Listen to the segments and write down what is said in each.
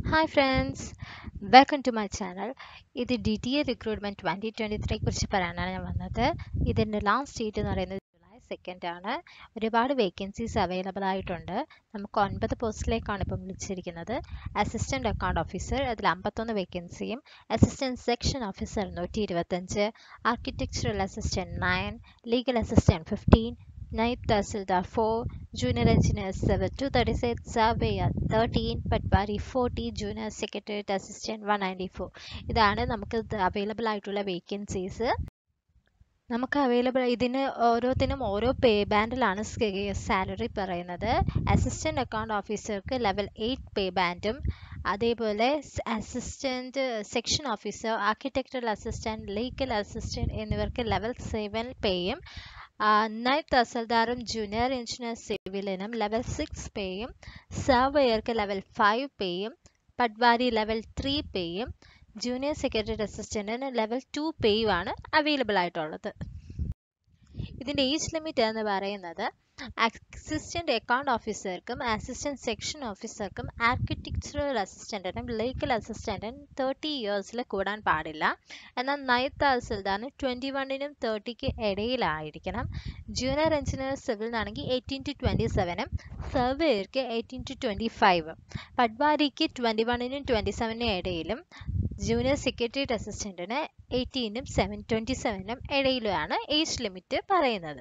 Hi friends welcome to my channel ഇത് D T A recruitment twenty twenty ത്രീയെ കുറിച്ച് പറയാനാണ് ഞാൻ വന്നത് ഇതിൻ്റെ ലാസ്റ്റ് ഡേറ്റ് എന്ന് പറയുന്നത് ജൂലൈ സെക്കൻഡ് ആണ് ഒരുപാട് വേക്കൻസീസ് അവൈലബിൾ ആയിട്ടുണ്ട് നമുക്ക് ഒൻപത് പോസ്റ്റിലേക്കാണ് ഇപ്പം വിളിച്ചിരിക്കുന്നത് അസിസ്റ്റൻറ്റ് അക്കൗണ്ട് ഓഫീസർ അതിൽ അമ്പത്തൊന്ന് വേക്കൻസിയും അസിസ്റ്റൻറ്റ് സെക്ഷൻ ഓഫീസർ നൂറ്റി ഇരുപത്തഞ്ച് architectural assistant nine legal assistant fifteen Naib Tahsildar 4, Junior Engineer 7, 236, Surveyor 13, Patwari 40, Junior Secretariat Assistant 194. ഇതാണ് നമുക്ക് അവൈലബിൾ ആയിട്ടുള്ള വേക്കൻസീസ് നമുക്ക് അവൈലബിൾ ഇതിന് ഓരോത്തിനും ഓരോ പേ ബാൻഡിലാണ് സാലറി പറയുന്നത് അസിസ്റ്റൻറ്റ് അക്കൗണ്ട് ഓഫീസർക്ക് ലെവൽ എയ്റ്റ് പേ ബാൻഡും അതേപോലെ assistant section officer architectural assistant legal assistant എന്നിവർക്ക് ലെവൽ സെവൻ പേയും നൈറ്റ് തഹസിൽദാറും ജൂനിയർ എഞ്ചിനീയർ സിവിലിനും ലെവൽ സിക്സ് പേയും സർവേയർക്ക് ലെവൽ ഫൈവ് പേയും പട്വാരി ലെവൽ ത്രീ പേയും ജൂനിയർ സെക്രട്ടറി അസിസ്റ്റൻറ്റിന് ലെവൽ ടു പേയുമാണ് അവൈലബിൾ ആയിട്ടുള്ളത് ഇതിൻ്റെ ഏജ് ലിമിറ്റ് എന്ന് പറയുന്നത് അസിസ്റ്റൻ്റ് അക്കൗണ്ട് ഓഫീസർക്കും അസിസ്റ്റൻറ്റ് സെക്ഷൻ ഓഫീസർക്കും ആർക്കിടെക്ചറൽ അസിസ്റ്റൻറ്റിനും ലീഗൽ അസിസ്റ്റൻറ്റിനും തേർട്ടി ഇയേഴ്സിൽ കൂടാൻ പാടില്ല എന്നാൽ നയത്ത് തഹസിൽദാറിന് ട്വൻറ്റി വണ്ണിനും തേർട്ടിക്ക് ഇടയിലായിരിക്കണം ജൂനിയർ എഞ്ചിനീയർ സിവിലിനാണെങ്കിൽ എയ്റ്റീൻ ടു ട്വൻറ്റി സെവനും സർവേയർക്ക് എയ്റ്റീൻ ടു ട്വൻറ്റി ഫൈവ് പട്വാരിക്ക് ട്വൻറ്റി വണ്ണിനും ട്വൻറ്റി സെവനും ഇടയിലും ജൂനിയർ സെക്രട്ടേറിയറ്റ് അസിസ്റ്റൻറ്റിന് എയ്റ്റീനും സെവൻ ട്വൻറ്റി സെവനും ഇടയിലുമാണ് ഏജ് ലിമിറ്റ് പറയുന്നത്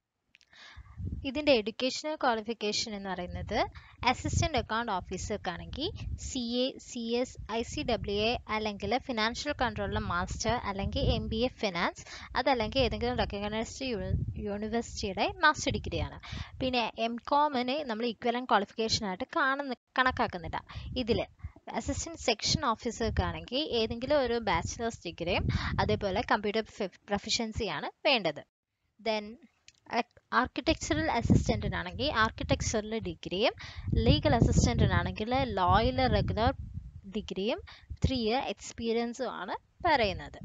ഇതിൻ്റെ എഡ്യൂക്കേഷണൽ ക്വാളിഫിക്കേഷൻ എന്ന് പറയുന്നത് അസിസ്റ്റൻ്റ് അക്കൗണ്ട് ഓഫീസർക്കാണെങ്കിൽ C A C S I C W A അല്ലെങ്കിൽ ഫിനാൻഷ്യൽ കൺട്രോളിലെ മാസ്റ്റർ അല്ലെങ്കിൽ എം ബി എ ഫിനാൻസ് അതല്ലെങ്കിൽ ഏതെങ്കിലും റെക്കഗ്നൈസ്ഡ് യൂണിവേഴ്സിറ്റിയുടെ മാസ്റ്റർ ഡിഗ്രിയാണ് പിന്നെ എം കോമിനെ നമ്മൾ ഇക്വലൻ ക്വാളിഫിക്കേഷനായിട്ട് കാണുന്ന കണക്കാക്കുന്നില്ല ഇതിൽ അസിസ്റ്റൻറ്റ് സെക്ഷൻ ഓഫീസർക്കാണെങ്കിൽ ഏതെങ്കിലും ഒരു ബാച്ചിലേഴ്സ് ഡിഗ്രിയും അതേപോലെ കമ്പ്യൂട്ടർ പ്രൊഫഷൻസിയാണ് വേണ്ടത് ദെൻ ആർക്കിടെക്ചറൽ അസിസ്റ്റൻറ്റിനാണെങ്കിൽ ആർക്കിടെക്ചറൽ ഡിഗ്രിയും ലീഗൽ അസിസ്റ്റൻറ്റിനാണെങ്കിൽ ലോയിൽ റെഗുലർ ഡിഗ്രിയും ത്രീ ഇയർ എക്സ്പീരിയൻസും ആണ് പറയുന്നത്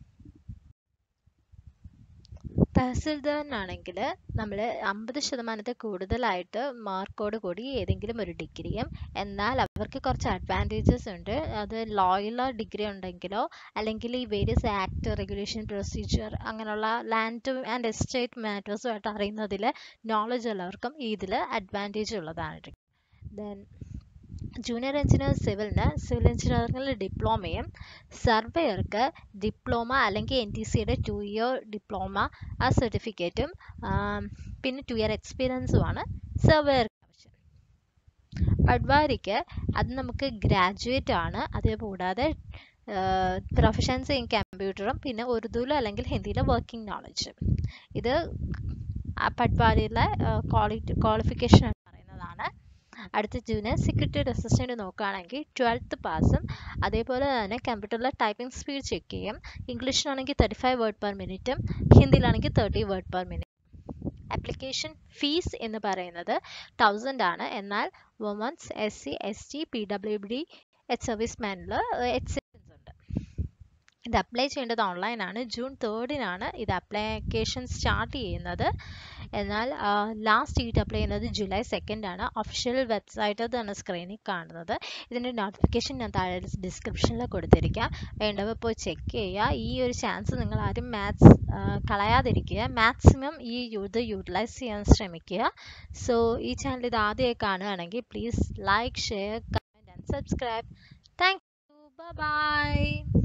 തഹസിൽദാറിനാണെങ്കിൽ നമ്മൾ അമ്പത് ശതമാനത്തിൽ കൂടുതലായിട്ട് മാർക്കോട് കൂടി ഏതെങ്കിലും ഒരു ഡിഗ്രിയും എന്നാൽ അവർക്ക് കുറച്ച് അഡ്വാൻറ്റേജസ് ഉണ്ട് അത് ലോയിലോ ഡിഗ്രി ഉണ്ടെങ്കിലോ അല്ലെങ്കിൽ ഈ വേരിയസ് ആക്ട് റെഗുലേഷൻ പ്രൊസീജിയർ അങ്ങനെയുള്ള ലാൻഡ് ആൻഡ് എസ്റ്റേറ്റ് മാറ്റേഴ്സുമായിട്ട് അറിയുന്നതിൽ നോളജ് ഉള്ളവർക്കും ഇതിൽ അഡ്വാൻറ്റേജ് ഉള്ളതാണ് ദെൻ ജൂനിയർ എഞ്ചിനീയർ സിവിലിന് സിവിൽ എഞ്ചിനീയറിംഗിൽ ഡിപ്ലോമയും സർവേയർക്ക് ഡിപ്ലോമ അല്ലെങ്കിൽ എൻ ടി സിയുടെ ടു ഇയർ ഡിപ്ലോമ ആ സർട്ടിഫിക്കറ്റും പിന്നെ ടു ഇയർ എക്സ്പീരിയൻസുമാണ് സർവേയർക്ക് ആവശ്യം പട്വാരിക്ക് അത് നമുക്ക് ഗ്രാജുവേറ്റ് ആണ് അതുകൂടാതെ പ്രൊഫഷൻസ് ഇൻ കമ്പ്യൂട്ടറും പിന്നെ ഉറുദുവിലോ അല്ലെങ്കിൽ ഹിന്ദിയിലോ വർക്കിംഗ് നോളജ് ഇത് പട്വാരിയിലെ ക്വാളിറ്റി ക്വാളിഫിക്കേഷൻ പറയുന്നതാണ് അടുത്ത ജൂനിയർ സെക്രട്ടറി അസിസ്റ്റൻ്റ് നോക്കുകയാണെങ്കിൽ ട്വൽത്ത് പാസും അതേപോലെ തന്നെ കമ്പ്യൂട്ടറിലെ ടൈപ്പിംഗ് സ്പീഡ് ചെക്ക് ചെയ്യും ഇംഗ്ലീഷിലാണെങ്കിൽ തേർട്ടി ഫൈവ് വേർഡ് പെർ മിനിറ്റും ഹിന്ദിയിലാണെങ്കിൽ thirty word per minute application fees എന്ന് പറയുന്നത് തൗസൻഡ് ആണ് എന്നാൽ women's S C S T P W D ex service മാനിൽ എക്സെപ്ഷൻസ് ഉണ്ട് ഇത് അപ്ലൈ ചെയ്യേണ്ടത് ഓൺലൈനാണ് ജൂൺ തേർഡിനാണ് ഇത് അപ്ലിക്കേഷൻ സ്റ്റാർട്ട് ചെയ്യുന്നത് എന്നാൽ ലാസ്റ്റ് ഡേറ്റ് അപ്ലൈ ചെയ്യുന്നത് ജൂലൈ സെക്കൻഡ് ആണ് ഒഫീഷ്യൽ വെബ്സൈറ്റ് തന്നെ സ്ക്രീനിൽ കാണുന്നത് ഇതിൻ്റെ നോട്ടിഫിക്കേഷൻ ഞാൻ താഴെ ഡിസ്ക്രിപ്ഷനിൽ കൊടുത്തിരിക്കാം വേണ്ടവർ പോയി ചെക്ക് ചെയ്യുക ഈ ഒരു ചാൻസ് നിങ്ങൾ ആരും മാത്സ് കളയാതിരിക്കുക മാക്സിമം ഈ ഇത് യൂട്ടിലൈസ് ചെയ്യാൻ ശ്രമിക്കുക സോ ഈ ചാനൽ ഇത് ആദ്യമായി കാണുകയാണെങ്കിൽ please like share comment and subscribe thank you by